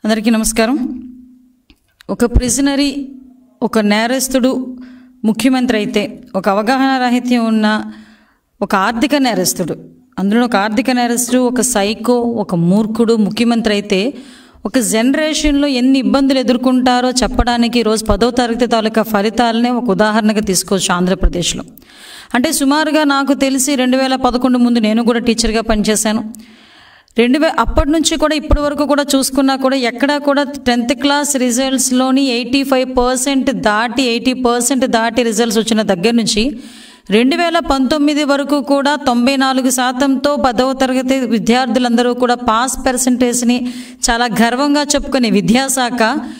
అందరికీ నమస్కారం ఒక ప్రిజనరీ ఒక నేరస్తుడు ముఖ్యమంత్రి అయితే ఒక అవగాహన రాహిత్యం ఉన్న ఒక ఆర్థిక నేరస్తుడు అందులో ఒక ఆర్థిక నేరస్తుడు ఒక సైకో ఒక మూర్ఖుడు ముఖ్యమంత్రి అయితే ఒక జనరేషన్లో ఎన్ని ఇబ్బందులు ఎదుర్కొంటారో చెప్పడానికి ఈరోజు పదో తరగతి తాలూకా ఫలితాలనే ఒక ఉదాహరణగా తీసుకోవచ్చు ఆంధ్రప్రదేశ్లో అంటే సుమారుగా నాకు తెలిసి రెండు వేల పదకొండు ముందు నేను కూడా టీచర్గా పనిచేశాను రెండు వే అప్పటి నుంచి కూడా ఇప్పటి వరకు కూడా చూసుకున్నా కూడా ఎక్కడా కూడా టెన్త్ క్లాస్ రిజల్ట్స్లోని ఎయిటీ ఫైవ్ పర్సెంట్ దాటి ఎయిటీ పర్సెంట్ దాటి రిజల్ట్స్ వచ్చిన దగ్గర నుంచి రెండు వేల పంతొమ్మిది వరకు కూడా తొంభై నాలుగు శాతంతో పదవ తరగతి విద్యార్థులందరూ కూడా పాస్ పర్సంటేజ్ని చాలా గర్వంగా చెప్పుకునే విద్యాశాఖ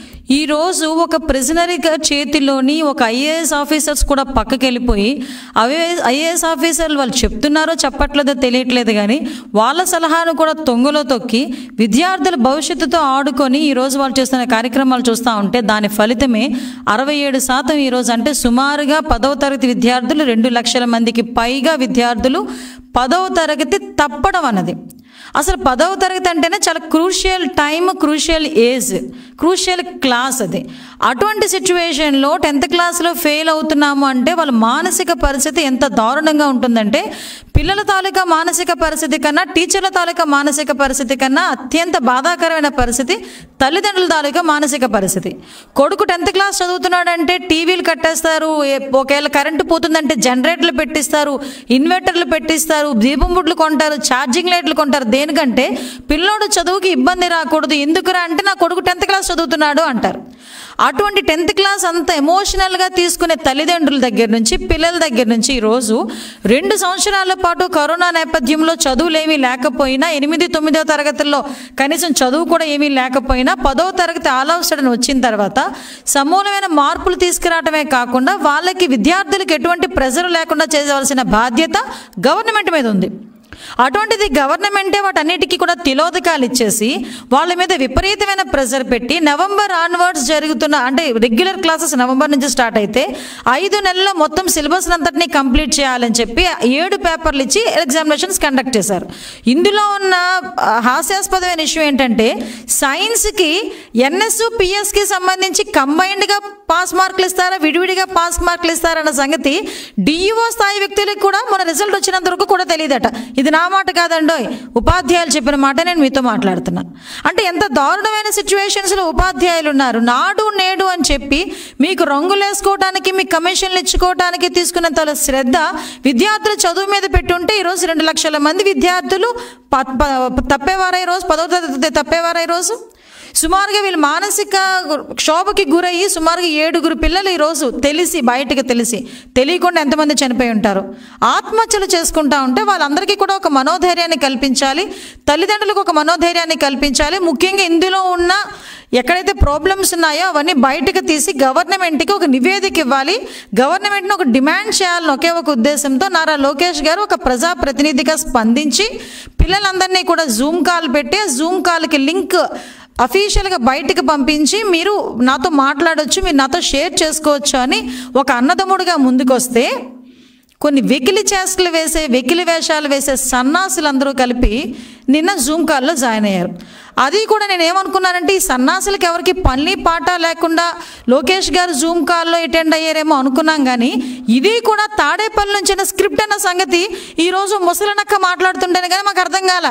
ఈరోజు ఒక ప్రిజనరీ చేతిలోని ఒక ఐఏఎస్ ఆఫీసర్స్ కూడా పక్కకి వెళ్ళిపోయి అవే ఐఏఎస్ ఆఫీసర్లు వాళ్ళు చెప్తున్నారో చెప్పట్లేదో తెలియట్లేదు కానీ వాళ్ళ సలహాను కూడా తొంగలో తొక్కి విద్యార్థుల భవిష్యత్తుతో ఆడుకొని ఈరోజు వాళ్ళు చేస్తున్న కార్యక్రమాలు చూస్తూ ఉంటే దాని ఫలితమే అరవై ఏడు శాతం ఈరోజు అంటే సుమారుగా పదవ తరగతి విద్యార్థులు రెండు లక్షల మందికి పైగా విద్యార్థులు పదవ తరగతి తప్పడం అన్నది అసలు పదవ తరగతి అంటేనే చాలా crucial time crucial age crucial class అది అటువంటి సిచ్యువేషన్లో టెన్త్ క్లాస్లో ఫెయిల్ అవుతున్నాము అంటే వాళ్ళ మానసిక పరిస్థితి ఎంత దారుణంగా ఉంటుందంటే పిల్లల తాలూకా మానసిక పరిస్థితి కన్నా టీచర్ల తాలూకా మానసిక పరిస్థితి కన్నా అత్యంత బాధాకరమైన పరిస్థితి తల్లిదండ్రుల తాలూకా మానసిక పరిస్థితి కొడుకు టెన్త్ క్లాస్ చదువుతున్నాడంటే టీవీలు కట్టేస్తారు ఏ- ఒకవేళ కరెంటు పోతుందంటే జనరేటర్లు పెట్టిస్తారు ఇన్వర్టర్లు పెట్టిస్తారు దీపం బుడ్లు కొంటారు ఛార్జింగ్ లైట్లు కొంటారు దేనికంటే పిల్లోడు చదువుకి ఇబ్బంది రాకూడదు ఎందుకురా అంటే నా కొడుకు టెన్త్ క్లాస్ చదువుతున్నాడు అంటారు అటువంటి టెన్త్ క్లాస్ అంత ఎమోషనల్గా తీసుకునే తల్లిదండ్రుల దగ్గర నుంచి పిల్లల దగ్గర నుంచి ఈరోజు రెండు సంవత్సరాల పాటు కరోనా నేపథ్యంలో చదువులేమీ లేకపోయినా ఎనిమిది తొమ్మిదో తరగతుల్లో కనీసం చదువు కూడా ఏమీ లేకపోయినా పదో తరగతి ఆల్ ఆఫ్ సడన్ వచ్చిన తర్వాత సమూలమైన మార్పులు తీసుకురావటమే కాకుండా వాళ్ళకి విద్యార్థులకు ఎటువంటి ప్రెజర్ లేకుండా చేయవలసిన బాధ్యత గవర్నమెంట్ మీద ఉంది అటువంటిది గవర్నమెంటే వాటన్నిటికీ కూడా తిలోదకాలు ఇచ్చేసి వాళ్ళ మీద విపరీతమైన ప్రెజర్ పెట్టి నవంబర్ ఆన్వర్డ్స్ జరుగుతున్న అంటే రెగ్యులర్ క్లాసెస్ నవంబర్ నుంచి స్టార్ట్ అయితే ఐదు నెలల్లో మొత్తం సిలబస్ అంతటినీ కంప్లీట్ చేయాలని చెప్పి ఏడు పేపర్లు ఇచ్చి ఎగ్జామినేషన్స్ కండక్ట్ చేశారు ఇందులో ఉన్న ఆ, హాస్యాస్పదమైన ఇష్యూ ఏంటంటే సైన్స్కి ఎన్ఎస్ పిఎస్కి సంబంధించి కంబైన్డ్గా పాస్ మార్కులు ఇస్తారా విడివిడిగా పాస్ మార్కులు ఇస్తారన్న సంగతి డిఈఓ స్థాయి వ్యక్తులకు కూడా మన రిజల్ట్ వచ్చినంత వరకు కూడా తెలియదట ఇది నా మాట కాదండోయ్ ఉపాధ్యాయులు చెప్పిన మాట నేను మీతో మాట్లాడుతున్నా అంటే ఎంత దారుణమైన సిచ్యువేషన్స్లో ఉపాధ్యాయులు ఉన్నారు నాడు నేడు అని చెప్పి మీకు రంగులు వేసుకోవడానికి మీ కమిషన్లు ఇచ్చుకోవడానికి తీసుకున్నంత శ్రద్ధ విద్యార్థుల చదువు మీద పెట్టుంటే ఈరోజు రెండు లక్షల మంది విద్యార్థులు ప- ప- తప్పేవారా ఈరోజు పదవ తరగతి తప్పేవారా ఈరోజు సుమారుగా వీళ్ళు మానసిక క్షోభకి గురయ్యి సుమారుగా ఏడుగురు పిల్లలు ఈరోజు తెలిసి బయటకు తెలిసి తెలియకుండా ఎంతమంది చనిపోయి ఉంటారు ఆత్మహత్యలు చేసుకుంటా ఉంటే వాళ్ళందరికీ కూడా ఒక మనోధైర్యాన్ని కల్పించాలి తల్లిదండ్రులకు ఒక మనోధైర్యాన్ని కల్పించాలి ముఖ్యంగా ఇందులో ఉన్న ఎక్కడైతే ప్రాబ్లమ్స్ ఉన్నాయో అవన్నీ బయటకు తీసి గవర్నమెంట్కి ఒక నివేదిక ఇవ్వాలి గవర్నమెంట్ని ఒక డిమాండ్ చేయాలని ఒకే ఒక ఉద్దేశంతో నారా లోకేష్ గారు ఒక ప్రజాప్రతినిధిగా స్పందించి పిల్లలందరినీ కూడా జూమ్ కాల్ పెట్టి ఆ జూమ్ కాల్కి లింక్ అఫీషియల్గా బయటికి పంపించి మీరు నాతో మాట్లాడొచ్చు మీరు నాతో షేర్ చేసుకోవచ్చు అని ఒక అన్నదమ్ముడుగా ముందుకొస్తే కొన్ని వెకిలి చేష్టలు వేసే వెకిలి వేషాలు వేసే సన్నాసులందరూ కలిపి నిన్న జూమ్ కాల్లో జాయిన్ అయ్యారు అది కూడా నేను ఏమనుకున్నానంటే ఈ సన్నాసులకు ఎవరికి పని పాట లేకుండా లోకేష్ గారు జూమ్ కాల్లో అటెండ్ అయ్యారేమో అనుకున్నాం కానీ ఇది కూడా తాడేపల్లి నుంచి స్క్రిప్ట్ అన్న సంగతి ఈరోజు ముసలినక్క మాట్లాడుతుంటేనే కానీ మాకు అర్థం కాల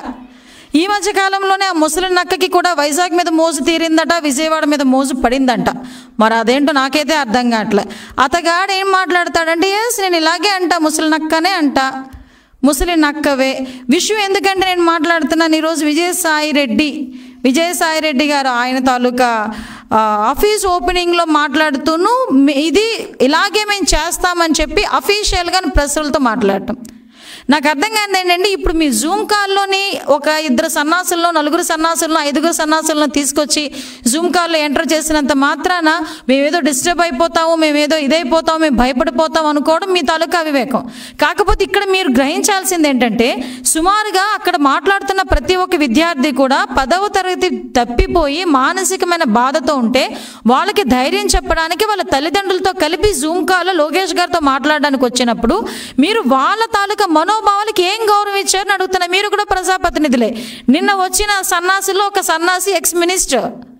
ఈ మధ్య కాలంలోనే ఆ ముసలి నక్కకి కూడా వైజాగ్ మీద మోజు తీరిందట విజయవాడ మీద మోజు పడిందంట మరి అదేంటో నాకైతే అర్థం కావట్లే అతగాడు ఏం మాట్లాడతాడంటే ఎస్ నేను ఇలాగే అంట ముసలి నక్కనే అంట ముసలి నక్కవే విషయం ఎందుకంటే నేను మాట్లాడుతున్నాను ఈరోజు విజయసాయి రెడ్డి విజయసాయి రెడ్డి గారు ఆయన తాలూకా ఆ, ఆఫీస్ ఓపెనింగ్లో మాట్లాడుతూను "మీ- ఇది ఇలాగే మేము చేస్తామని చెప్పి అఫీషియల్గా ప్రెస్లతో మాట్లాడటం నాకు అర్థం కాదు ఏంటంటే ఇప్పుడు మీ జూమ్ కాల్లోని ఒక ఇద్దరు సన్నాసులను నలుగురు సన్నాసులను ఐదుగురు సన్నాసులను తీసుకొచ్చి జూమ్ కాల్లో ఎంటర్ చేసినంత మాత్రాన మేమేదో డిస్టర్బ్ అయిపోతాము మేమేదో ఇదైపోతాము మేము భయపడిపోతాం అనుకోవడం మీ తాలూకా అవివేకం కాకపోతే ఇక్కడ మీరు గ్రహించాల్సింది ఏంటంటే సుమారుగా అక్కడ మాట్లాడుతున్న ప్రతి ఒక్క విద్యార్థి కూడా పదవ తరగతి తప్పిపోయి మానసికమైన బాధతో ఉంటే వాళ్ళకి ధైర్యం చెప్పడానికి వాళ్ళ తల్లిదండ్రులతో కలిపి జూమ్ కాల్లో లోకేష్ గారితో మాట్లాడడానికి వచ్చినప్పుడు మీరు వాళ్ళ తాలూకా మనోభావాలకి ఏం గౌరవం ఇచ్చారని అడుగుతున్నా మీరు కూడా ప్రజాప్రతినిధులే నిన్న వచ్చిన సన్నాసిలో ఒక సన్నాసి ఎక్స్ మినిస్టర్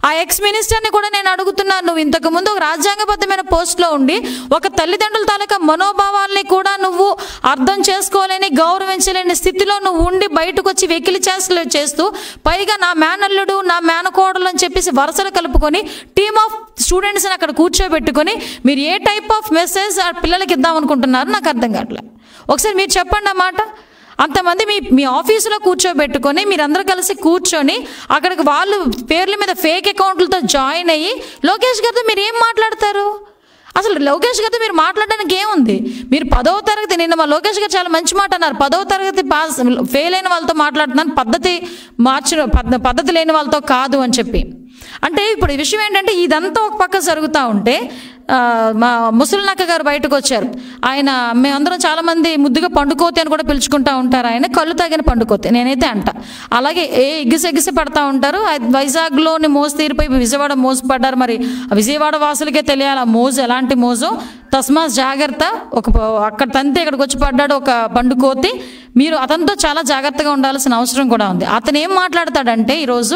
ఆ ఎక్స్ మినిస్టర్ని కూడా నేను అడుగుతున్నాను నువ్వు ఇంతకు ముందు ఒక రాజ్యాంగబద్ధమైన పోస్ట్లో ఉండి ఒక తల్లిదండ్రుల తాలూకా మనోభావాల్ని కూడా నువ్వు అర్థం చేసుకోలేని గౌరవించలేని స్థితిలో నువ్వు ఉండి బయటకు వచ్చి వెకిలి చేస్తలు చేస్తూ పైగా నా మేనల్లుడు నా మేనకోడలు అని చెప్పేసి వరుసలు కలుపుకొని టీమ్ ఆఫ్ స్టూడెంట్స్ని అక్కడ కూర్చోబెట్టుకొని మీరు ఏ టైప్ ఆఫ్ మెసేజ్ ఆ పిల్లలకి ఇద్దాం అనుకుంటున్నారు నాకు అర్థం కావట్లేదు ఒకసారి మీరు చెప్పండి అన్నమాట అంతమంది మీ మీ ఆఫీసులో కూర్చోబెట్టుకొని మీరందరూ కలిసి కూర్చొని అక్కడికి వాళ్ళు పేర్ల మీద ఫేక్ అకౌంట్లతో జాయిన్ అయ్యి లోకేష్ గారితో మీరు ఏం మాట్లాడతారు అసలు లోకేష్ గారితో మీరు మాట్లాడడానికి ఏముంది మీరు పదవ తరగతి నిన్న మా లోకేష్ గారు చాలా మంచి మాట అన్నారు పదవ తరగతి పాస్ ఫెయిల్ అయిన వాళ్ళతో మాట్లాడుతున్నాను పద్ధతి మార్చిన పద్ధ- పద్ధతి లేని వాళ్ళతో కాదు అని చెప్పి అంటే ఇప్పుడు ఈ విషయం ఏంటంటే ఇదంతా ఒక పక్క జరుగుతూ ఉంటే ఆ, మా ముసలినక్క గారు బయటకు వచ్చారు ఆయన మేమందరం చాలామంది ముద్దుగా పండుకోతే అని కూడా పిలుచుకుంటా ఉంటారు ఆయన కళ్ళు తాగిన పండుకోతే నేనైతే అంట అలాగే ఏ ఎగ్గిసి ఎగ్గిసి పడతా ఉంటారు ఆ వైజాగ్లోని మోజు తీరిపోయి విజయవాడ మోజు పడ్డారు మరి ఆ విజయవాడ వాసులకే తెలియాలి ఆ మోజు ఎలాంటి మోజు తస్మా జాగ్రత్త ఒక ప- అక్కడ తంతే ఇక్కడికి వచ్చి పడ్డాడు ఒక పండుకోతి మీరు అతనితో చాలా జాగ్రత్తగా ఉండాల్సిన అవసరం కూడా ఉంది అతను ఏం మాట్లాడతాడంటే ఈరోజు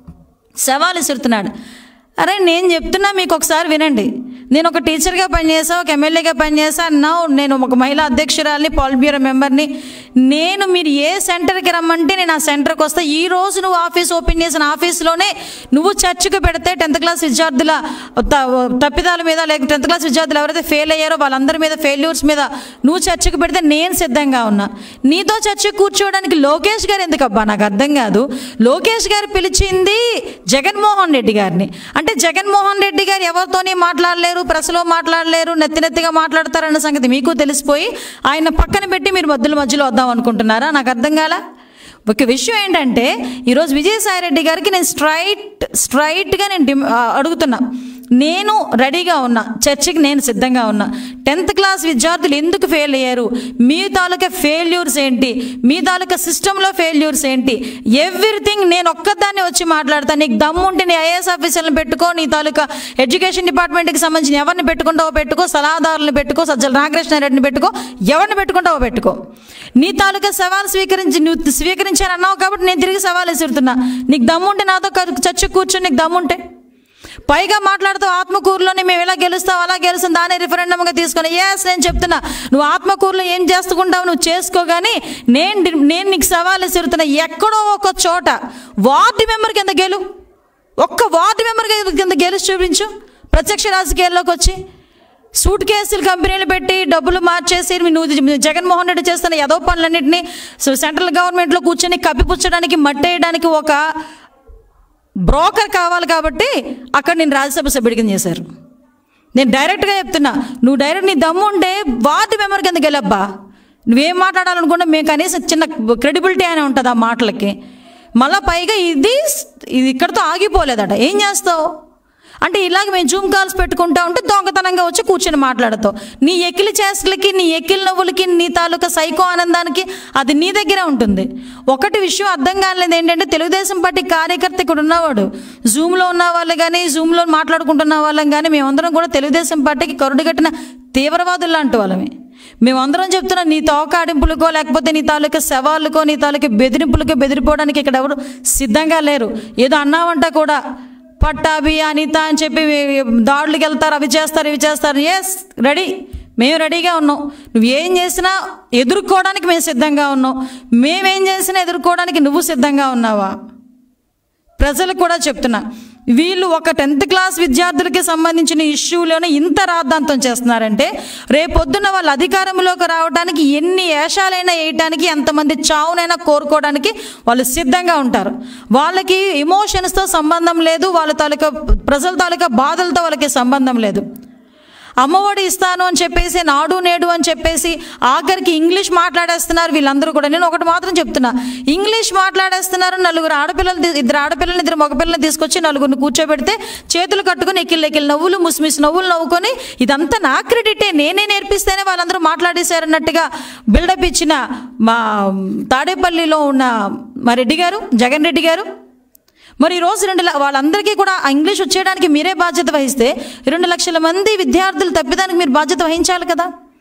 సవాల్ విసురుతున్నాడు అరే నేను చెప్తున్నా మీకు ఒకసారి వినండి నేను ఒక టీచర్గా పనిచేసా ఒక ఎమ్మెల్యేగా పనిచేసా నా నేను ఒక మహిళా అధ్యక్షురాలిని పాల్ బ్యూరో మెంబర్ని నేను మీరు ఏ సెంటర్కి రమ్మంటే నేను ఆ సెంటర్కి వస్తా ఈ రోజు నువ్వు ఆఫీస్ ఓపెన్ చేసిన ఆఫీస్లోనే నువ్వు చర్చకు పెడితే టెన్త్ క్లాస్ విద్యార్థుల త- తప్పిదాల మీద లేక టెన్త్ క్లాస్ విద్యార్థులు ఎవరైతే ఫెయిల్ అయ్యారో వాళ్ళందరి మీద ఫెయిల్యూర్స్ మీద నువ్వు చర్చకు పెడితే నేను సిద్ధంగా ఉన్నా నీతో చర్చకు కూర్చోవడానికి లోకేష్ గారు ఎందుకు అబ్బా నాకు అర్థం కాదు లోకేష్ గారు పిలిచింది జగన్మోహన్ రెడ్డి గారిని అంటే జగన్మోహన్ రెడ్డి గారు ఎవరితోని మాట్లాడలేరు ప్రెస్లో మాట్లాడలేరు నెత్తి నెత్తిగా మాట్లాడతారన్న సంగతి మీకు తెలిసిపోయి ఆయన పక్కన పెట్టి మీరు మధ్యలో మధ్యలో వద్దాం అనుకుంటున్నారా నాకు అర్థం కాలా ఒక విషయం ఏంటంటే ఈరోజు విజయసాయిరెడ్డి గారికి నేను స్ట్రైట్ స్ట్రైట్గా నేను డిమ్- ఆ, అడుగుతున్నా నేను రెడీగా ఉన్నా చర్చకి నేను సిద్ధంగా ఉన్నా టెన్త్ క్లాస్ విద్యార్థులు ఎందుకు ఫెయిల్ అయ్యారు మీ తాలూకా ఫెయిల్యూర్స్ ఏంటి మీ తాలూకా సిస్టంలో ఫెయిల్యూర్స్ ఏంటి ఎవ్రీథింగ్ నేను ఒక్కదాన్ని వచ్చి మాట్లాడతాను నీకు దమ్ముంటే నీ ఐఏఎస్ ఆఫీసర్లను పెట్టుకో నీ తాలూకా ఎడ్యుకేషన్ డిపార్ట్మెంట్కి సంబంధించిన ఎవరిని పెట్టుకుంటావో పెట్టుకో సలహాదారులను పెట్టుకో సజ్జల రామకృష్ణారెడ్డిని పెట్టుకో ఎవరిని పెట్టుకుంటావో పెట్టుకో నీ తాలూకా సవాల్ స్వీకరించి నువ్వు స్వీకరించానన్నావు కాబట్టి నేను తిరిగి సవాల్ విసురుతున్నా నీకు దమ్ముంటే నాతో క- చర్చ కూర్చొని నీకు దమ్ముంటే పైగా మాట్లాడుతూ ఆత్మకూరులోని మేము ఎలా గెలుస్తాం అలా గెలుస్తాం దాన్ని రిఫరెండంగా తీసుకొని ఎస్ నేను చెప్తున్నా నువ్వు ఆత్మకూరులో ఏం చేసుకుంటావు నువ్వు చేసుకో కానీ నేను డి- నేను నీకు సవాల్ విసురుతున్నా ఎక్కడో ఒక చోట వార్డు మెంబర్ కింద గెలు ఒక్క వార్డు మెంబర్ కింద గెలిచి చూపించు ప్రత్యక్ష రాజకీయాల్లోకి వచ్చి సూట్ కేసులు కంపెనీలు పెట్టి డబ్బులు మార్చేసి నువ్వు జగన్మోహన్ రెడ్డి చేస్తున్న యదో పనులన్నింటినీ సో సెంట్రల్ గవర్నమెంట్లో కూర్చొని కప్పిపుచ్చడానికి మట్టేయడానికి ఒక బ్రోకర్ కావాలి కాబట్టి అక్కడ నేను రాజ్యసభ సభ్యుడి కింద చేశారు నేను డైరెక్ట్గా చెప్తున్నా నువ్వు డైరెక్ట్ నీ దమ్ము ఉంటే వార్డు మెంబర్ కింద గెలబ్బా నువ్వేం మాట్లాడాలనుకున్నా మేము కనీసం చిన్న క్రెడిబిలిటీ అనే ఉంటుంది ఆ మాటలకి మళ్ళా పైగా ఇది ఇది ఇక్కడితో ఆగిపోలేదట ఏం చేస్తావు అంటే ఇలాగ మేము జూమ్ కాల్స్ పెట్టుకుంటా ఉంటే దొంగతనంగా వచ్చి కూర్చొని మాట్లాడతావు నీ ఎక్కిలి చేష్టలకి నీ ఎక్కిలి నవ్వులకి నీ తాలూకా సైకో ఆనందానికి అది నీ దగ్గరే ఉంటుంది ఒకటి విషయం అర్థం కాలేదు ఏంటంటే తెలుగుదేశం పార్టీ కార్యకర్త ఇక్కడ ఉన్నవాడు జూమ్లో ఉన్న వాళ్ళు కానీ జూమ్లో మాట్లాడుకుంటున్న వాళ్ళం కానీ మేమందరం కూడా తెలుగుదేశం పార్టీకి కరుడుగట్టిన తీవ్రవాదులు లాంటి వాళ్ళమే మేమందరం చెప్తున్నాం నీ తోకాడింపులకో లేకపోతే నీ తాలూకా సవాళ్ళకో నీ తాలూకా బెదిరింపులకో బెదిరిపోవడానికి ఇక్కడ ఎవరు సిద్ధంగా లేరు ఏదో అన్నావంట కూడా పట్టాభి అనిత అని చెప్పి దాడులకు వెళ్తారు అవి చేస్తారు ఇవి చేస్తారు ఎస్ రెడీ మేము రెడీగా ఉన్నాం నువ్వు ఏం చేసినా ఎదుర్కోవడానికి మేము సిద్ధంగా ఉన్నాం మేమేం చేసినా ఎదుర్కోవడానికి నువ్వు సిద్ధంగా ఉన్నావా ప్రజలకు కూడా చెప్తున్నా వీళ్ళు ఒక టెన్త్ క్లాస్ విద్యార్థులకి సంబంధించిన ఇష్యూలోనే ఇంత రాద్ధాంతం చేస్తున్నారంటే రేపొద్దున వాళ్ళు అధికారంలోకి రావడానికి ఎన్ని ఏషాలైనా వేయటానికి ఎంతమంది చావునైనా కోరుకోవడానికి వాళ్ళు సిద్ధంగా ఉంటారు వాళ్ళకి ఎమోషన్స్తో సంబంధం లేదు వాళ్ళ తాలూకా ప్రజల తాలూకా బాధలతో వాళ్ళకి సంబంధం లేదు అమ్మఒడి ఇస్తాను అని చెప్పేసి నాడు నేడు అని చెప్పేసి ఆఖరికి ఇంగ్లీష్ మాట్లాడేస్తున్నారు వీళ్ళందరూ కూడా నేను ఒకటి మాత్రం చెప్తున్నా ఇంగ్లీష్ మాట్లాడేస్తున్నారు నలుగురు ఆడపిల్లలు తీ- ఇద్దరు ఆడపిల్లలు ఇద్దరు మగపిల్లల్ని తీసుకొచ్చి నలుగురిని కూర్చోబెడితే చేతులు కట్టుకుని ఎక్కిళ్ళు ఎక్కిళ్ళు నవ్వులు ముసిమిసి నవ్వులు నవ్వుకొని ఇదంతా నా క్రెడిటే నేనే నేర్పిస్తేనే వాళ్ళందరూ మాట్లాడేశారన్నట్టుగా బిల్డప్ ఇచ్చిన మా తాడేపల్లిలో ఉన్న మా రెడ్డి గారు జగన్ రెడ్డి గారు మరి ఈ రోజు రెండు ల- వాళ్ళందరికీ కూడా ఆ ఇంగ్లీష్ వచ్చేయడానికి మీరే బాధ్యత వహిస్తే రెండు లక్షల మంది విద్యార్థులు తప్పిదానికి మీరు బాధ్యత వహించాలి కదా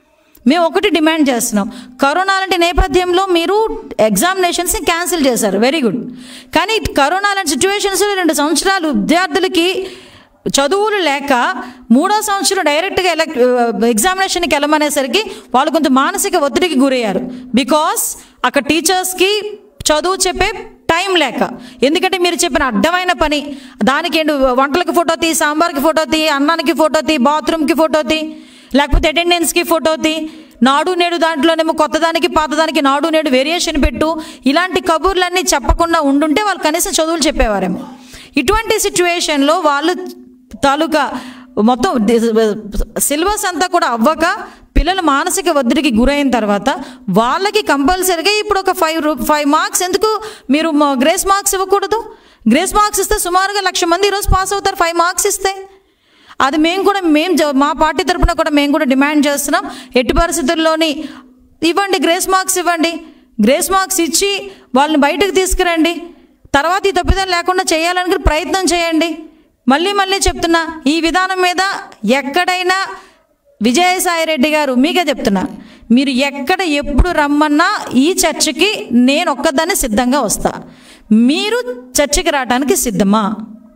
మేము ఒకటి డిమాండ్ చేస్తున్నాం కరోనా లాంటి నేపథ్యంలో మీరు ఎగ్జామినేషన్స్ని క్యాన్సిల్ చేశారు వెరీ గుడ్ కానీ కరోనా లాంటి సిచ్యువేషన్స్లో రెండు సంవత్సరాలు విద్యార్థులకి చదువులు లేక మూడో సంవత్సరం డైరెక్ట్గా ఎలక్ ఎగ్జామినేషన్కి వెళ్ళమనేసరికి వాళ్ళు కొంచెం మానసిక ఒత్తిడికి గురయ్యారు బికాస్ అక్కడ టీచర్స్కి చదువు చెప్పే టైం లేక ఎందుకంటే మీరు చెప్పిన అడ్డమైన పని దానికి ఏంటి వంటలకి ఫోటో తీ సాంబార్కి ఫోటో తీ అన్నానికి ఫోటో తీ బాత్రూమ్కి ఫోటో తీ లేకపోతే అటెండెన్స్కి ఫోటో తీ నాడు నేడు దాంట్లోనేమో కొత్తదానికి పాతదానికి నాడు నేడు వేరియేషన్ పెట్టు ఇలాంటి కబుర్లన్నీ చెప్పకుండా ఉండుంటే వాళ్ళు కనీసం చదువులు చెప్పేవారేమో ఇటువంటి సిచ్యువేషన్లో వాళ్ళు తాలూకా మొత్తం సిలబస్ అంతా కూడా అవ్వక పిల్లలు మానసిక ఒత్తిడికి గురైన తర్వాత వాళ్ళకి కంపల్సరీగా ఇప్పుడు ఒక ఫైవ్ రూ ఫైవ్ మార్క్స్ ఎందుకు మీరు గ్రేస్ మార్క్స్ ఇవ్వకూడదు గ్రేస్ మార్క్స్ ఇస్తే సుమారుగా లక్ష మంది ఈరోజు పాస్ అవుతారు ఫైవ్ మార్క్స్ ఇస్తే అది మేము కూడా మేము జ- మా పార్టీ తరపున కూడా మేము కూడా డిమాండ్ చేస్తున్నాం ఎట్టి పరిస్థితుల్లోని ఇవ్వండి గ్రేస్ మార్క్స్ ఇవ్వండి గ్రేస్ మార్క్స్ ఇచ్చి వాళ్ళని బయటకు తీసుకురండి తర్వాత ఈ తప్పిదం లేకుండా చేయాలని ప్రయత్నం చేయండి మళ్ళీ మళ్ళీ చెప్తున్నా ఈ విధానం మీద ఎక్కడైనా విజయసాయి రెడ్డి గారు మీకే చెప్తున్నా మీరు ఎక్కడ ఎప్పుడు రమ్మన్నా ఈ చర్చకి నేను ఒక్కదాన్ని సిద్ధంగా వస్తా మీరు చర్చకి రావడానికి సిద్ధమా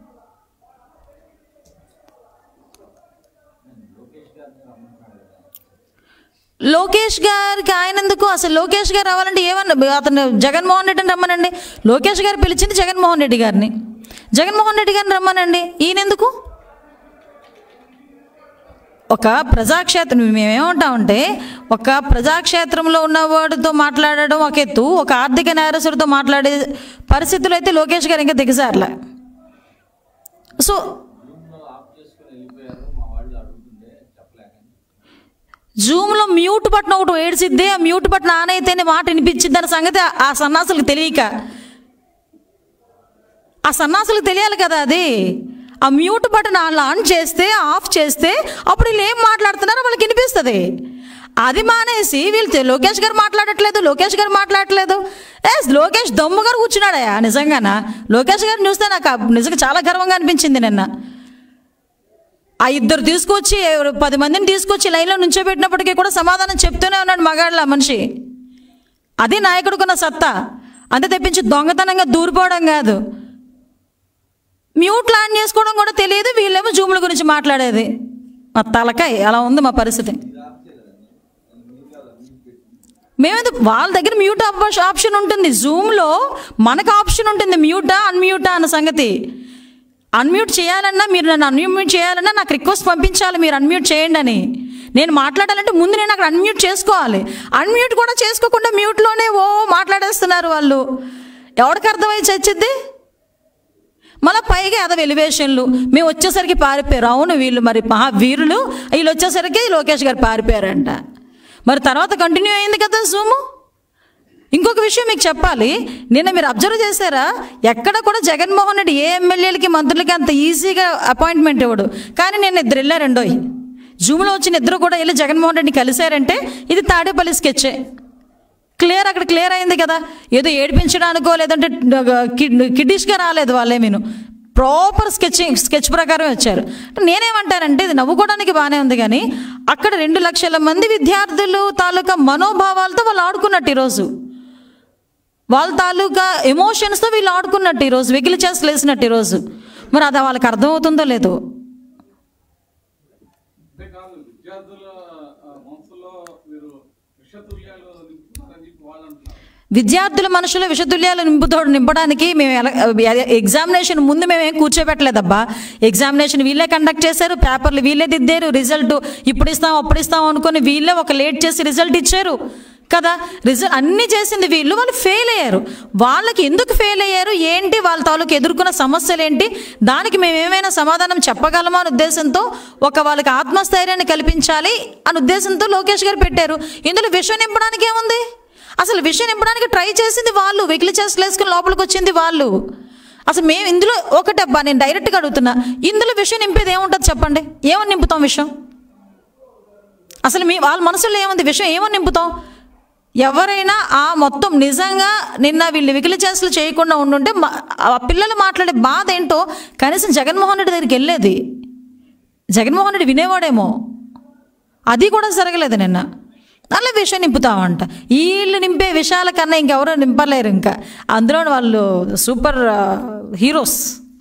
లోకేష్ గారికి ఆయన ఎందుకు అసలు లోకేష్ గారు రావాలంటే ఏమన్నా అతను జగన్మోహన్ రెడ్డిని రమ్మనండి లోకేష్ గారు పిలిచింది జగన్మోహన్ రెడ్డి గారిని జగన్మోహన్ రెడ్డి గారిని రమ్మనండి ఈయన ఎందుకు ఒక ప్రజాక్షేత్రం మేమేమంటామంటే ఒక ప్రజాక్షేత్రంలో ఉన్నవాడితో మాట్లాడడం ఒక ఎత్తు ఒక ఆర్థిక నేరస్తుడితో మాట్లాడే పరిస్థితులు అయితే లోకేష్ గారు ఇంకా దిగజారలే సో జూమ్లో మ్యూట్ బటన్ ఒకటి ఏడ్చిద్ది ఆ మ్యూట్ బటన్ ఆన్ అయితేనే మాట వినిపించింది అనే సంగతి ఆ- ఆ సన్నాసులకు తెలియక ఆ సన్నాసులకు తెలియాలి కదా అది ఆ మ్యూట్ బటన్ వాళ్ళు ఆన్ చేస్తే ఆఫ్ చేస్తే అప్పుడు వీళ్ళు ఏం మాట్లాడుతున్నారో వాళ్ళకి వినిపిస్తుంది అది మానేసి వీళ్ళు తె- లోకేష్ గారు మాట్లాడట్లేదు లోకేష్ గారు మాట్లాడట్లేదు ఏ లోకేష్ దమ్ము గారు కూర్చున్నాడయా నిజంగానా లోకేష్ గారిని చూస్తే నాకు ఆ- నిజంగా చాలా గర్వంగా అనిపించింది నిన్న ఆ ఇద్దరు తీసుకొచ్చి ఎవరు పది మందిని తీసుకొచ్చి లైన్లో నుంచోబెట్టినప్పటికీ కూడా సమాధానం చెప్తూనే ఉన్నాడు మగాళ్ళ మనిషి అది నాయకుడుకున్న సత్తా అంతే తెప్పించి దొంగతనంగా దూరిపోవడం కాదు మ్యూట్ ఆన్ చేసుకోవడం కూడా తెలియదు వీళ్ళేమో జూముల గురించి మాట్లాడేది మా తలకాయ అలా ఉంది మా పరిస్థితి మేమెందుకు వాళ్ళ దగ్గర మ్యూట్ ఆప్- ఆప్షన్ ఉంటుంది జూమ్లో మనకు ఆప్షన్ ఉంటుంది మ్యూటా అన్మ్యూటా అన్న సంగతి అన్మ్యూట్ చేయాలన్నా మీరు నన్ను అన్మ్యూట్ చేయాలన్నా నాకు రిక్వెస్ట్ పంపించాలి మీరు అన్మ్యూట్ చేయండి అని నేను మాట్లాడాలంటే ముందు నేను అక్కడ అన్మ్యూట్ చేసుకోవాలి అన్మ్యూట్ కూడా చేసుకోకుండా మ్యూట్లోనే ఓ మాట్లాడేస్తున్నారు వాళ్ళు ఎవరికి అర్థమై చచ్చింది మళ్ళీ పైగా అదవ ఎలివేషన్లు మేము వచ్చేసరికి పారిపోయారు అవును వీళ్ళు మరి మహా వీరులు వీళ్ళు వచ్చేసరికి లోకేష్ గారు పారిపోయారంట మరి తర్వాత కంటిన్యూ అయింది కదా జూము ఇంకొక విషయం మీకు చెప్పాలి నిన్న మీరు అబ్జర్వ్ చేశారా ఎక్కడ కూడా జగన్మోహన్ రెడ్డి ఏ ఎమ్మెల్యేలకి మంత్రులకి అంత ఈజీగా అపాయింట్మెంట్ ఇవ్వడు కానీ నేను ఇద్దరు వెళ్ళారండోయ్ జూమ్లో వచ్చిన ఇద్దరు కూడా వెళ్ళి జగన్మోహన్ రెడ్డిని కలిశారంటే ఇది తాడేపల్లి స్కెచ్చే క్లియర్ అక్కడ క్లియర్ అయింది కదా ఏదో ఏడిపించడానికో లేదంటే కిడ్ కిడ్డిష్గా రాలేదు వాళ్ళే నేను ప్రాపర్ స్కెచింగ్ స్కెచ్ ప్రకారం వచ్చారు నేనేమంటానంటే ఇది నవ్వుకోవడానికి బాగానే ఉంది కానీ అక్కడ రెండు లక్షల మంది విద్యార్థులు తాలూకా మనోభావాలతో వాళ్ళు ఆడుకున్నట్టు ఈరోజు వాళ్ళ తాలూకా ఎమోషన్స్తో వీళ్ళు ఆడుకున్నట్టు ఈరోజు వెకిలి చేసి లేసినట్టు ఈరోజు మరి అది వాళ్ళకి అర్థమవుతుందో లేదో అంతేకాదు విద్యార్థుల ఆ, మనసులో మీరు విషతుల్యాలు నింపుతున్నారని చెప్పి వాళ్ళు అంటున్నారు విద్యార్థుల మనుషుల విషతుల్యాలు నింపుతోడు నింపడానికి మేము ఎలా ఎగ్జామినేషన్ ముందు మేము ఏం కూర్చోబెట్టలేదబ్బా ఎగ్జామినేషన్ వీళ్ళే కండక్ట్ చేశారు పేపర్లు వీళ్ళే దిద్దారు రిజల్ట్ ఇప్పుడు ఇస్తాం అప్పుడు ఇస్తాం అనుకుని వీళ్ళే ఒక లేట్ చేసి రిజల్ట్ ఇచ్చారు కదా రిజల్ట్ అన్నీ చేసింది వీళ్ళు వాళ్ళు ఫెయిల్ అయ్యారు వాళ్ళకి ఎందుకు ఫెయిల్ అయ్యారు ఏంటి వాళ్ళ తాలూకు ఎదుర్కొన్న సమస్యలు ఏంటి దానికి మేము ఏమైనా సమాధానం చెప్పగలమా అనే ఉద్దేశంతో ఒక వాళ్ళకి ఆత్మస్థైర్యాన్ని కల్పించాలి అనే ఉద్దేశంతో లోకేష్ గారు పెట్టారు ఇందులో విషయం నింపడానికి ఏముంది అసలు విషయం నింపడానికి ట్రై చేసింది వాళ్ళు వెకిలి చేసి వేసుకుని లోపలికి వచ్చింది వాళ్ళు అసలు మేము ఇందులో ఒకటబ్బా నేను డైరెక్ట్గా అడుగుతున్నా ఇందులో విషయం నింపేది ఏముంటుంది చెప్పండి ఏమని నింపుతాం విషయం అసలు మీ వాళ్ళ మనసులో ఏముంది విషయం ఏమని నింపుతాం ఎవరైనా ఆ మొత్తం నిజంగా నిన్న వీళ్ళు వికిలి చేసలు చేయకుండా ఉండుంటే మ- ఆ పిల్లలు మాట్లాడే బాధ ఏంటో కనీసం జగన్మోహన్ రెడ్డి దగ్గరికి వెళ్ళేది జగన్మోహన్ రెడ్డి వినేవాడేమో అది కూడా జరగలేదు నిన్న అలా విషయం నింపుతామంట వీళ్ళు నింపే విషయాల కన్నా ఇంకెవరో నింపలేరు ఇంకా అందులో వాళ్ళు సూపర్ హీరోస్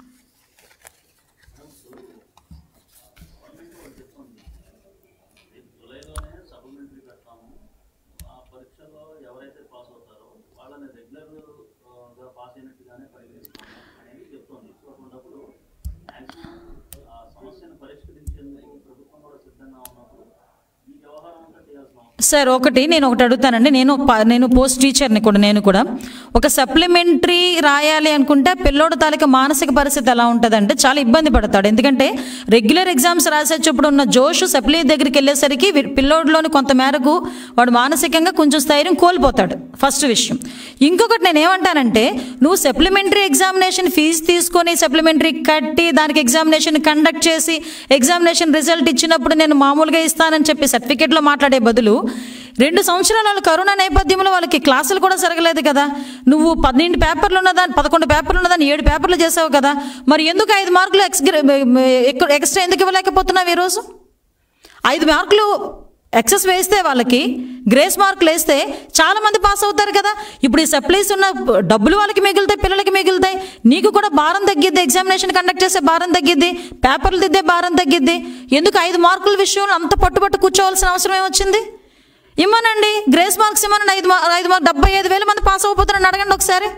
జూలైలోనే సప్లిమెంటరీ పెడతాము ఆ పరీక్షలో ఎవరైతే పాస్ అవుతారో వాళ్ళని రెగ్యులర్ గా పాస్ అయినట్టుగానే పరిగణిస్తాము అనేది చెప్తోంది సో అటువంటిప్పుడు మ్యాక్సిమం ఆ సమస్యను పరిష్కరించేందుకు ప్రభుత్వం కూడా సిద్ధంగా ఉన్నప్పుడు ఈ వ్యవహారం అంతా చేయాల్సిన అవసరం సార్ ఒకటి నేను ఒకటి అడుగుతానండి నేను ప- నేను పోస్ట్ టీచర్ని కూడా నేను కూడా ఒక సప్లిమెంటరీ రాయాలి అనుకుంటే ఆ పిల్లోడు తాలూకా మానసిక పరిస్థితి ఎలా ఉంటుందంటే చాలా ఇబ్బంది పడతాడు ఎందుకంటే రెగ్యులర్ ఎగ్జామ్స్ రాసేటప్పుడు ఉన్న జోష్ సప్లీ దగ్గరికి వెళ్ళేసరికి వి- పిల్లోడిలోని కొంత మేరకు వాడు మానసికంగా కొంచెం స్థైర్యం కోల్పోతాడు ఫస్ట్ విషయం ఇంకొకటి నేను ఏమంటానంటే నువ్వు సప్లిమెంటరీ ఎగ్జామినేషన్ ఫీజు తీసుకొని సప్లిమెంటరీ కట్టి దానికి ఎగ్జామినేషన్ కండక్ట్ చేసి ఎగ్జామినేషన్ రిజల్ట్ ఇచ్చినప్పుడు నేను మామూలుగా ఇస్తానని చెప్పి సర్టిఫికేట్లో మాట్లాడే బదులు రెండు సంవత్సరాల వాళ్ళ కరోనా నేపథ్యంలో వాళ్ళకి క్లాసులు కూడా జరగలేదు కదా నువ్వు పన్నెండు పేపర్లు ఉన్నదాన్ని పదకొండు పేపర్లు ఉన్నదాన్ని ఏడు పేపర్లు చేసావు కదా మరి ఎందుకు ఐదు మార్కులు ఎక్స్ ఎక్స్ట్రా ఎందుకు ఇవ్వలేకపోతున్నావు ఈరోజు ఐదు మార్కులు ఎక్సెస్ వేస్తే వాళ్ళకి గ్రేస్ మార్కులు వేస్తే చాలా మంది పాస్ అవుతారు కదా ఇప్పుడు ఈ సప్లైస్ ఉన్న డబ్బులు వాళ్ళకి మిగులుతాయి పిల్లలకి మిగులుతాయి నీకు కూడా భారం తగ్గిద్ది ఎగ్జామినేషన్ కండక్ట్ చేసే భారం తగ్గిద్ది పేపర్లు దిద్దే భారం తగ్గిద్ది ఎందుకు ఐదు మార్కుల విషయంలో అంత పట్టుబట్టు కూర్చోవాల్సిన అవసరం ఏమొచ్చింది ఇమ్మనండి గ్రేస్ మార్క్స్ ఇమ్మనండి ఐదు మార్క్ ఐదు మార్క్ డెబ్బై ఐదు వేల మంది పాస్ అయిపోతున్నారని అడగండి ఒకసారి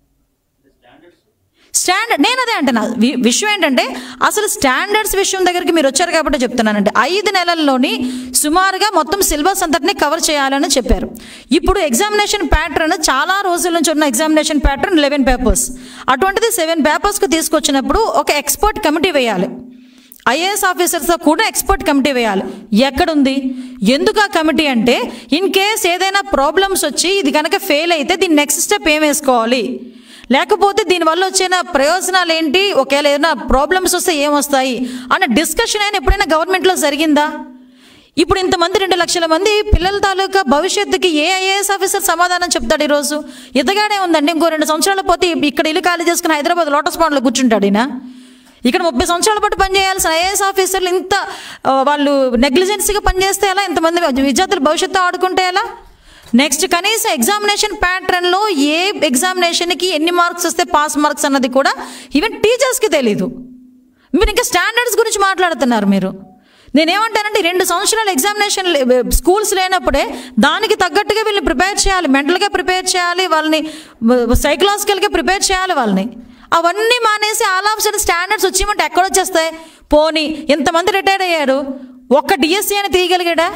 స్టాండర్డ్ నేను అదే అంటున్నా వి- విషయం ఏంటంటే అసలు స్టాండర్డ్స్ విషయం దగ్గరికి మీరు వచ్చారు కాబట్టి చెప్తున్నానండి ఐదు నెలల్లోని సుమారుగా మొత్తం సిలబస్ అంతటిని కవర్ చేయాలని చెప్పారు ఇప్పుడు ఎగ్జామినేషన్ ప్యాటర్న్ చాలా రోజుల నుంచి ఉన్న ఎగ్జామినేషన్ ప్యాటర్న్ లెవెన్ పేపర్స్ అటువంటిది సెవెన్ పేపర్స్కి తీసుకొచ్చినప్పుడు ఒక ఎక్స్పర్ట్ కమిటీ వేయాలి ఐఏఎస్ ఆఫీసర్స్తో కూడా ఎక్స్పర్ట్ కమిటీ వేయాలి ఎక్కడుంది ఎందుకు ఆ కమిటీ అంటే ఇన్ కేస్ ఏదైనా ప్రాబ్లమ్స్ వచ్చి ఇది కనుక ఫెయిల్ అయితే దీని నెక్స్ట్ స్టెప్ ఏం వేసుకోవాలి లేకపోతే దీనివల్ల వచ్చిన ప్రయోజనాలు ఏంటి ఒకవేళ ఏదైనా ప్రాబ్లమ్స్ వస్తే ఏమొస్తాయి అన్న డిస్కషన్ అయినా ఎప్పుడైనా గవర్నమెంట్లో జరిగిందా ఇప్పుడు ఇంతమంది రెండు లక్షల మంది పిల్లల తాలూకా భవిష్యత్తుకి ఏ ఐఏఎస్ ఆఫీసర్ సమాధానం చెప్తాడు ఈరోజు ఇతగానే ఉందండి ఇంకో రెండు సంవత్సరాల పోతే ఇక్కడ ఇల్లు ఖాళీ చేసుకుని హైదరాబాద్ లోటస్ పాండ్లో కూర్చుంటాడు ఈయన ఇక్కడ ముప్పై సంవత్సరాల పాటు పనిచేయాల్సిన ఐఏఎస్ ఆఫీసర్లు ఇంత ఆ, వాళ్ళు నెగ్లిజెన్సీగా పనిచేస్తే ఎలా ఇంతమంది విద్యార్థుల భవిష్యత్తు ఆడుకుంటే ఎలా నెక్స్ట్ కనీసం ఎగ్జామినేషన్ ప్యాటర్న్లో ఏ ఎగ్జామినేషన్కి ఎన్ని మార్క్స్ వస్తే పాస్ మార్క్స్ అన్నది కూడా ఈవెన్ టీచర్స్కి తెలీదు మీరు ఇంకా స్టాండర్డ్స్ గురించి మాట్లాడుతున్నారు మీరు నేనేమంటానంటే ఈ రెండు సంవత్సరాలు ఎగ్జామినేషన్ స్కూల్స్ లేనప్పుడే దానికి తగ్గట్టుగా వీళ్ళని ప్రిపేర్ చేయాలి మెంటల్గా ప్రిపేర్ చేయాలి వాళ్ళని సైకలాజికల్గా ప్రిపేర్ చేయాలి వాళ్ళని అవన్నీ మానేసి ఆల్ ఆఫ్ సడన్ స్టాండర్డ్స్ వచ్చేయమంటే ఎక్కడ వచ్చేస్తాయి పోనీ ఇంతమంది రిటైర్ అయ్యారు ఒక్క డిఎస్సీ అని తీయగలిగాడా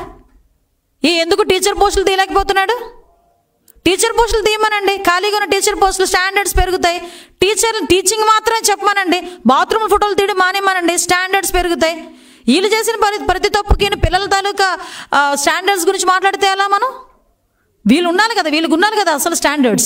ఈ ఎందుకు టీచర్ పోస్టులు తీయలేకపోతున్నాడు టీచర్ పోస్టులు తీయమనండి ఖాళీగా ఉన్న టీచర్ పోస్టులు స్టాండర్డ్స్ పెరుగుతాయి టీచర్ టీచింగ్ మాత్రమే చెప్పమనండి బాత్రూమ్ ఫోటోలు తీయడం మానేమనండి స్టాండర్డ్స్ పెరుగుతాయి వీళ్ళు చేసిన ప్రతి ప్రతి తప్పుకి పిల్లల తాలూకా ఆ, స్టాండర్డ్స్ గురించి మాట్లాడితే ఎలా మనం వీళ్ళు ఉండాలి కదా వీళ్ళకి ఉండాలి కదా అసలు స్టాండర్డ్స్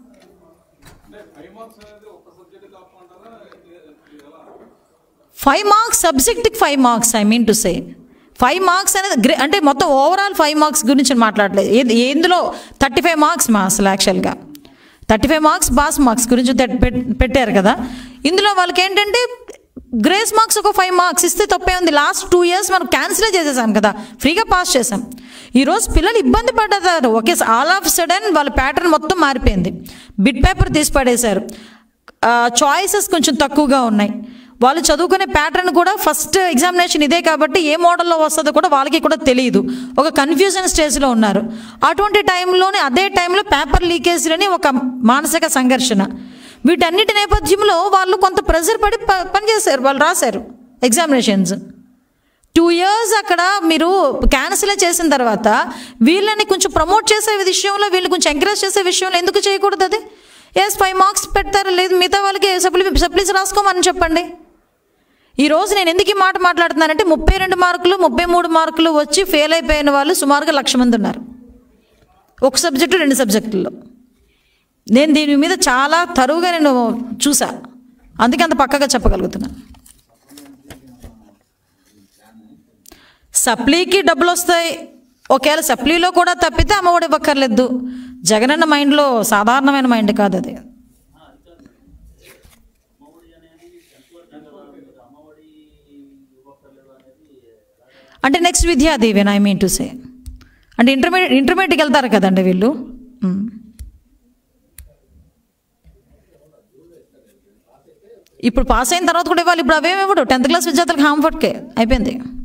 అంటే ఫైవ్ మార్క్స్ అనేది ఒక్క సబ్జెక్ట్ కాకుండా ఎలా ఫైవ్ మార్క్స్ సబ్జెక్ట్కి five marks I mean to say five marks అనేది గ్రే అంటే మొత్తం ఓవరాల్ ఫైవ్ మార్క్స్ గురించి మాట్లాడలేదు ఏది ఎందులో థర్టీ ఫైవ్ మార్క్స్ మా అసలు యాక్చువల్గా thirty five marks pass marks గురించి తెట్- పెట్- పెట్టారు కదా ఇందులో వాళ్ళకి ఏంటంటే గ్రేస్ మార్క్స్ ఒక ఫైవ్ మార్క్స్ ఇస్తే తప్పే ఉంది లాస్ట్ టూ ఇయర్స్ మనం క్యాన్సిలే చేసేసాం కదా ఫ్రీగా పాస్ చేసాం ఈరోజు పిల్లలు ఇబ్బంది పడ్డారు ఒకే ఆల్ ఆఫ్ సడన్ వాళ్ళ ప్యాటర్న్ మొత్తం మారిపోయింది బిట్ పేపర్ తీసి పడేశారు చాయిసెస్ కొంచెం తక్కువగా ఉన్నాయి వాళ్ళు చదువుకునే ప్యాటర్న్ కూడా ఫస్ట్ ఎగ్జామినేషన్ ఇదే కాబట్టి ఏ మోడల్లో వస్తుందో కూడా వాళ్ళకి కూడా తెలియదు ఒక కన్ఫ్యూజన్ స్టేజ్లో ఉన్నారు అటువంటి టైంలోనే అదే టైంలో పేపర్ లీకేజీలని ఒక మానసిక సంఘర్షణ వీటన్నిటి నేపథ్యంలో వాళ్ళు కొంత ప్రెజర్ పడి ప- పనిచేశారు వాళ్ళు రాశారు ఎగ్జామినేషన్స్ టూ ఇయర్స్ అక్కడ మీరు క్యాన్సిల్ చేసిన తర్వాత వీళ్ళని కొంచెం ప్రమోట్ చేసే విషయంలో వీళ్ళు కొంచెం ఎంకరేజ్ చేసే విషయంలో ఎందుకు చేయకూడదు అది ఎస్ ఫైవ్ మార్క్స్ పెడతారు లేదు మిగతా వాళ్ళకి సప్లి సప్లీస్ రాసుకోమని చెప్పండి ఈ రోజు నేను ఎందుకు ఈ మాట మాట్లాడుతున్నానంటే ముప్పై రెండు మార్కులు ముప్పై మూడు మార్కులు వచ్చి ఫెయిల్ అయిపోయిన వాళ్ళు సుమారుగా లక్ష మంది ఉన్నారు ఒక సబ్జెక్టు రెండు సబ్జెక్టుల్లో నేను దీని మీద చాలా తరువుగా నేను చూసా అందుకే అంత పక్కగా చెప్పగలుగుతున్నాను సప్లీకి డబ్బులు వస్తాయి ఒకవేళ సప్లీలో కూడా తప్పితే అమ్మఒడి ఇవ్వక్కర్లేదు జగనన్న మైండ్లో సాధారణమైన మైండ్ కాదు అది అమ్మఒడి అనేది ఎంతవరకు కదా మీరు అమ్మఒడి ఇవ్వక్కర్లేదు అనేది ఎలాగ అంటే next Vidya Deevena I mean to say అంటే ఇంటర్మీడియట్ ఇంటర్మీడియట్కి వెళ్తారు కదండి వీళ్ళు ఉమ్. ఇప్పుడు పాస్ అయిన తర్వాత కూడా ఇవ్వాలి ఇప్పుడు అవేమి ఇవ్వడు టెన్త్ క్లాస్ విద్యార్థులకు హామ్ఫర్ట్కే అయిపోయింది